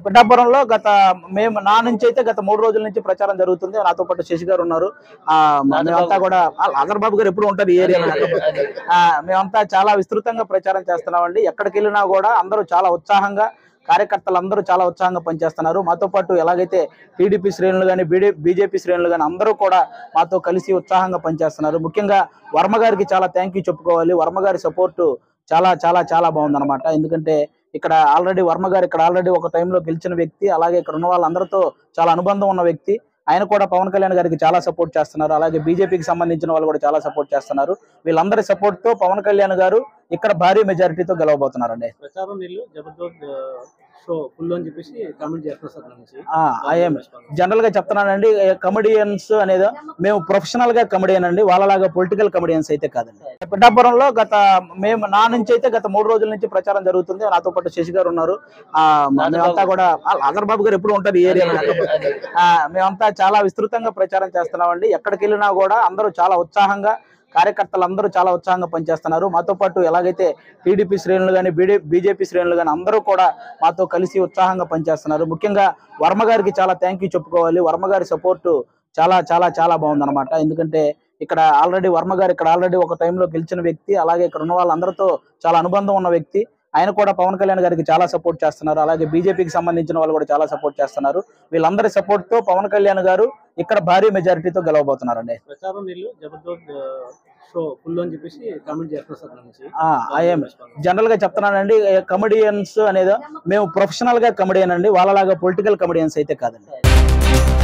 పిఠాపురంలో గత మేము నా నుంచి అయితే గత మూడు రోజుల నుంచి ప్రచారం జరుగుతుంది నాతో పాటు శశి గారు ఉన్నారు ఆ మేమంతా కూడా ఆదర్ బాబు గారు ఎప్పుడు ఉంటారు ఈ ఏరియాలో ఆ, మేమంతా చాలా విస్తృతంగా ప్రచారం చేస్తున్నామండి ఎక్కడికి వెళ్ళినా కూడా అందరూ చాలా ఉత్సాహంగా కార్యకర్తలు అందరూ చాలా ఉత్సాహంగా పనిచేస్తున్నారు మాతో పాటు ఎలాగైతే టీడీపీ శ్రేణులు కానీ బీడీ బీజేపీ శ్రేణులు కానీ అందరూ కూడా మాతో కలిసి ఉత్సాహంగా పనిచేస్తున్నారు ముఖ్యంగా వర్మ గారికి చాలా థ్యాంక్ యూ చెప్పుకోవాలి వర్మ గారి సపోర్టు చాలా చాలా చాలా బాగుందన్నమాట ఎందుకంటే ఇక్కడ ఆల్రెడీ వర్మ గారు ఇక్కడ ఆల్రెడీ ఒక టైంలో గెలిచిన వ్యక్తి అలాగే ఇక్కడ ఉన్న వాళ్ళందరితో చాలా అనుబంధం ఉన్న వ్యక్తి ఆయన కూడా పవన్ కళ్యాణ్ గారికి చాలా సపోర్ట్ చేస్తున్నారు అలాగే బీజేపీకి సంబంధించిన వాళ్ళు కూడా చాలా సపోర్ట్ చేస్తున్నారు వీళ్ళందరి సపోర్ట్ తో పవన్ కళ్యాణ్ గారు ఇక్కడ భారీ మెజారిటీతో గెలవబోతున్నారండి ప్రచారం నీళ్ళు జబర్దస్త్ షో ఫుల్ అని చెప్పేసి కామెంట్ చేస్తారు సార్ దాని నుంచి ఐఎమ్ జనరల్ గా చెప్తున్నానండి కమెడియన్స్ అనేది మేము ప్రొఫెషనల్ గా కమెడియన్ అండి వాళ్ళలాగా పొలిటికల్ కమెడియన్స్ అయితే కాదండి పిఠాపురంలో గత మేము నా నుంచి అయితే గత మూడు రోజుల నుంచి ప్రచారం జరుగుతుంది నాతో పాటు శశి గారు ఉన్నారు ఆ మేమంతా కూడా ఆదర్ బాబు గారు ఎప్పుడు ఉంటారు ఈ ఏరియాలో ఆ, మేమంతా చాలా విస్తృతంగా ప్రచారం చేస్తున్నామండి ఎక్కడికి వెళ్ళినా కూడా అందరూ చాలా ఉత్సాహంగా కార్యకర్తలు అందరూ చాలా ఉత్సాహంగా పనిచేస్తున్నారు మాతో పాటు ఎలాగైతే టీడీపీ శ్రేణులు కానీ బీడీ బీజేపీ శ్రేణులు కానీ అందరూ కూడా మాతో కలిసి ఉత్సాహంగా పనిచేస్తున్నారు ముఖ్యంగా వర్మ గారికి చాలా థ్యాంక్ యూ చెప్పుకోవాలి వర్మ గారి సపోర్టు చాలా చాలా చాలా బాగుందన్నమాట ఎందుకంటే ఇక్కడ ఆల్రెడీ వర్మ గారు ఇక్కడ ఆల్రెడీ ఒక టైంలో గెలిచిన వ్యక్తి అలాగే ఇక్కడ ఉన్న వాళ్ళందరితో చాలా అనుబంధం ఉన్న వ్యక్తి ఆయన కూడా పవన్ కళ్యాణ్ గారికి చాలా సపోర్ట్ చేస్తున్నారు అలాగే బీజేపీకి సంబంధించిన వాళ్ళు కూడా చాలా సపోర్ట్ చేస్తున్నారు వీళ్ళందరి సపోర్ట్ తో పవన్ కళ్యాణ్ గారు ఇక్కడ భారీ మెజారిటీతో గెలవబోతున్నారండి ప్రచారం నీళ్ళు జబర్దస్త్ షో ఫుల్ అని చెప్పేసి కామెంట్ చేస్తారు సార్ దాని నుంచి ఐఎమ్ జనరల్ గా చెప్తున్నానండి కమెడియన్స్ అనేది మేము ప్రొఫెషనల్ గా కమెడియన్ అండి వాళ్ళలాగా పొలిటికల్ కమెడియన్స్ అయితే కాదండి